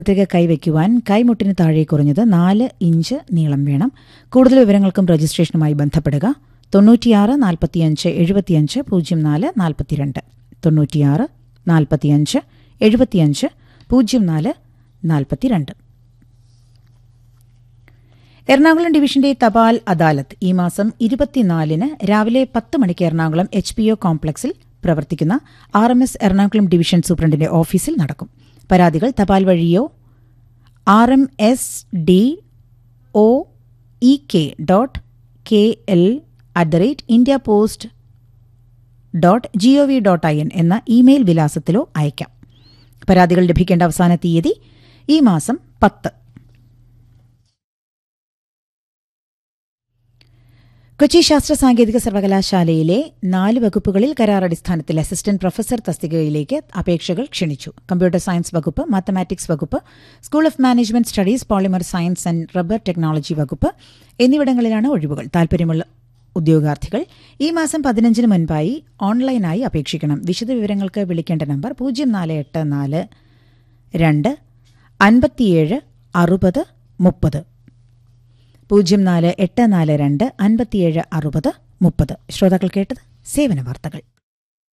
പത്രിക കൈവയ്ക്കുവാൻ കൈമുട്ടിന് താഴെ കുറഞ്ഞത് നാല് ഇഞ്ച് നീളം വേണം കൂടുതൽ വിവരങ്ങൾക്കും രജിസ്ട്രേഷനുമായി ബന്ധപ്പെടുക തൊണ്ണൂറ്റിയാറ് നാൽപ്പത്തിയഞ്ച് എഴുപത്തിയഞ്ച് പൂജ്യം നാല് നാൽപ്പത്തിരണ്ട് തൊണ്ണൂറ്റിയാറ് നാൽപ്പത്തിയഞ്ച് എഴുപത്തിയഞ്ച് പൂജ്യം നാല് നാൽപ്പത്തിരണ്ട് എറണാകുളം ഡിവിഷന്റെ തപാൽ അദാലത്ത് ഈ മാസം ഇരുപത്തിനാലിന് രാവിലെ പത്ത് മണിക്ക് എറണാകുളം എച്ച് പി ഒ കോംപ്ലക്സിൽ പ്രവർത്തിക്കുന്ന R M S Ernakulam division സൂപ്രണ്ടിന്റെ ഓഫീസിൽ നടക്കും പരാതികൾ തപാൽ വഴിയോ R M S D O E K dot K L at the rate India post dot G O V dot I N എന്ന ഇമെയിൽ വിലാസത്തിലോ അയക്കാം പരാതികൾ ലഭിക്കേണ്ട അവസാന തീയതി ഈ മാസം പത്ത് കൊച്ചി ശാസ്ത്ര സാങ്കേതിക സർവകലാശാലയിലെ നാല് വകുപ്പുകളിൽ കരാർ അടിസ്ഥാനത്തിൽ അസിസ്റ്റന്റ് പ്രൊഫസർ തസ്തികയിലേക്ക് അപേക്ഷകൾ ക്ഷണിച്ചു കമ്പ്യൂട്ടർ സയൻസ് വകുപ്പ് മാത്തമാറ്റിക്സ് വകുപ്പ് school of management studies polymer science and rubber technology വകുപ്പ് എന്നിവിടങ്ങളിലാണ് ഒഴിവുകൾ താൽപര്യമുള്ള ഉദ്യോഗാർത്ഥികൾ ഈ മാസം പതിനഞ്ചിന് മുൻപായി ഓൺലൈനായി അപേക്ഷിക്കണം വിശദവിവരങ്ങൾക്ക് വിളിക്കേണ്ട നമ്പർ പൂജ്യം നാല് എട്ട് നാല് രണ്ട് അൻപത്തിയേഴ് അറുപത് മുപ്പത് പൂജ്യം നാല് എട്ട് നാല് രണ്ട് അൻപത്തിയേഴ് അറുപത് മുപ്പത് ശ്രോതാക്കൾ കേട്ടത് സേവന വാർത്തകൾ